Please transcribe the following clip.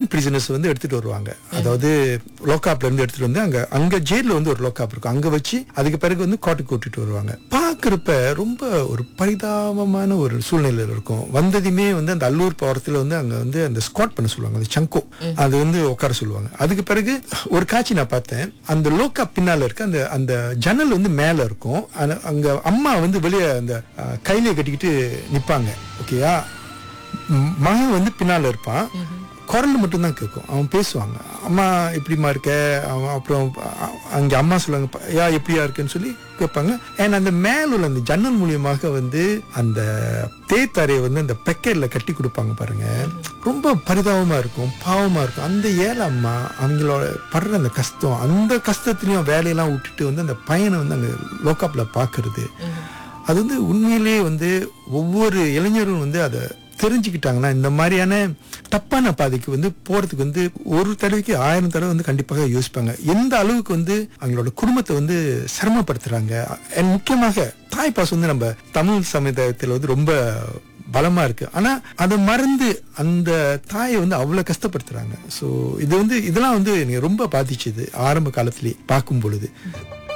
prisoners வந்து எடுத்துட்டு வருவாங்க அதாவது லோக்காப்ல இருந்து எடுத்துட்டு வந்து அங்க அங்க ஜெயில வந்து ஒரு லோக்காப் இருக்கும் அங்க வச்சு அதுக்கு பிறகு வந்து கோர்ட்டுக்கு கூட்டிட்டு வருவாங்க பாக்குறப்ப ரொம்ப ஒரு பரிதாபமான ஒரு சூழ்நிலையில இருக்கும் வந்ததுமே வந்து அந்த அல்லூர் போறதுல வந்து அங்க வந்து அந்த ஸ்குவாட் பண்ண சொல்லுவாங்க அந்த சங்கோ அது வந்து உட்கார சொல்லுவாங்க அதுக்கு பிறகு ஒரு காட்சி நான் பார்த்தேன் அந்த லோக்கா பின்னால இருக்க அந்த அந்த ஜன்னல் வந்து மேல இருக்கும் ஆனா அங்க அம்மா வந்து வெளியே அந்த அஹ், கையில கட்டிக்கிட்டு நிப்பாங்க ஓகேயா ம், மகன் வந்து பின்னால இருப்பான் குரல் மட்டும்தான் கேட்கும் அவன் பேசுவாங்க அம்மா எப்படிம்மா இருக்க அவன் அப்புறம் அ- அங்க அம்மா சொல்லுவாங்க "ப- யா எப்படியா இருக்குன்னு சொல்லி கேட்பாங்க அண்ட் அந்த மேல உள்ள அந்த ஜன்னல் மூலியமாக வந்து அந்த தேத்தரையை வந்து அந்த பெக்கெட்ல கட்டி கொடுப்பாங்க பாருங்க ரொம்ப பரிதாபமா இருக்கும் பாவமா இருக்கும் அந்த ஏழை அம்மா அவங்களோட படுற அந்த கஷ்டம் அந்த கஷ்டத்துலயும் வேலையெல்லாம் விட்டுட்டு வந்து அந்த பையனை வந்து அங்க லோக்காப்ல பாக்குறது அது வந்து உண்மையிலேயே வந்து ஒவ்வொரு இளைஞரும் வந்து அதை தெரிஞ்சுக்கிட்டாங்கன்னா இந்த மாதிரியான தப்பான பாதைக்கு வந்து போறதுக்கு வந்து ஒரு தடவைக்கு ஆயிரம் தடவை வந்து கண்டிப்பாக யோசிப்பாங்க எந்த அளவுக்கு வந்து அவங்களோட குடும்பத்தை வந்து சிரமப்படுத்துறாங்க And முக்கியமாக தாய் பாசம் வந்து நம்ம தமிழ் சமுதாயத்தில் வந்து ரொம்ப பலமா இருக்கு ஆனா அதை மறந்து அந்த தாயை வந்து அவ்வளவு கஷ்டப்படுத்துறாங்க ஸோ இது வந்து இதெல்லாம் வந்து எனக்கு ரொம்ப பாதிச்சுது ஆரம்ப காலத்திலேயே பார்க்கும் பொழுது